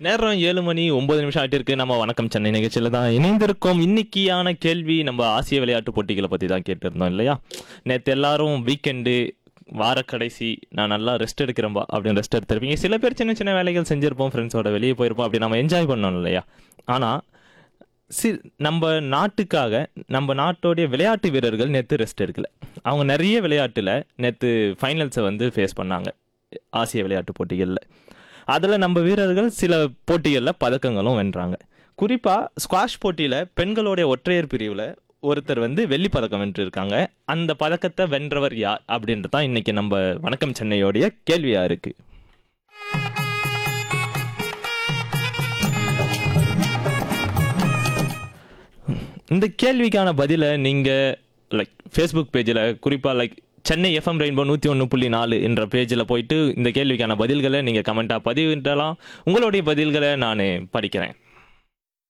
நேரம் ஏழு மணி ஒன்பது நிமிஷம் ஆட்டிருக்கு நம்ம வணக்கம் சென்னை நிகழ்ச்சியில் தான் இணைந்திருக்கோம் இன்னைக்கியான கேள்வி நம்ம ஆசிய விளையாட்டு போட்டிகளை பற்றி தான் கேட்டிருந்தோம் இல்லையா நேற்று எல்லாரும் வீக்கெண்டு வார கடைசி நான் நல்லா ரெஸ்ட் எடுக்கிறேன்பா அப்படின்னு ரெஸ்ட் எடுத்திருப்பீங்க சில பேர் சின்ன சின்ன வேலைகள் செஞ்சிருப்போம் ஃப்ரெண்ட்ஸோட வெளியே போயிருப்போம் அப்படி நம்ம என்ஜாய் பண்ணோம் இல்லையா ஆனால் சி நம்ம நாட்டுக்காக நம்ம நாட்டோடைய விளையாட்டு வீரர்கள் நேற்று ரெஸ்ட் எடுக்கல அவங்க நிறைய விளையாட்டில் நேற்று ஃபைனல்ஸை வந்து ஃபேஸ் பண்ணாங்க ஆசிய விளையாட்டு போட்டிகளில் அதில் நம்ம வீரர்கள் சில போட்டிகளில் பதக்கங்களும் வென்றாங்க குறிப்பாக ஸ்குவாஷ் போட்டியில் பெண்களுடைய ஒற்றையர் பிரிவில் ஒருத்தர் வந்து வெள்ளி பதக்கம் வென்றிருக்காங்க அந்த பதக்கத்தை வென்றவர் யார் அப்படின்றது தான் இன்னைக்கு நம்ம வணக்கம் சென்னையோடைய கேள்வியாக இருக்குது இந்த கேள்விக்கான பதிலை நீங்கள் லைக் ஃபேஸ்புக் பேஜில் குறிப்பாக லைக் சென்னை எஃப்எம் ரெயின்போ நூற்றி ஒன்று புள்ளி நாலு என்ற பேஜில் போயிட்டு இந்த கேள்விக்கான பதில்களை நீங்கள் கமெண்ட்டாக பதிவிடலாம் உங்களுடைய பதில்களை நான் படிக்கிறேன்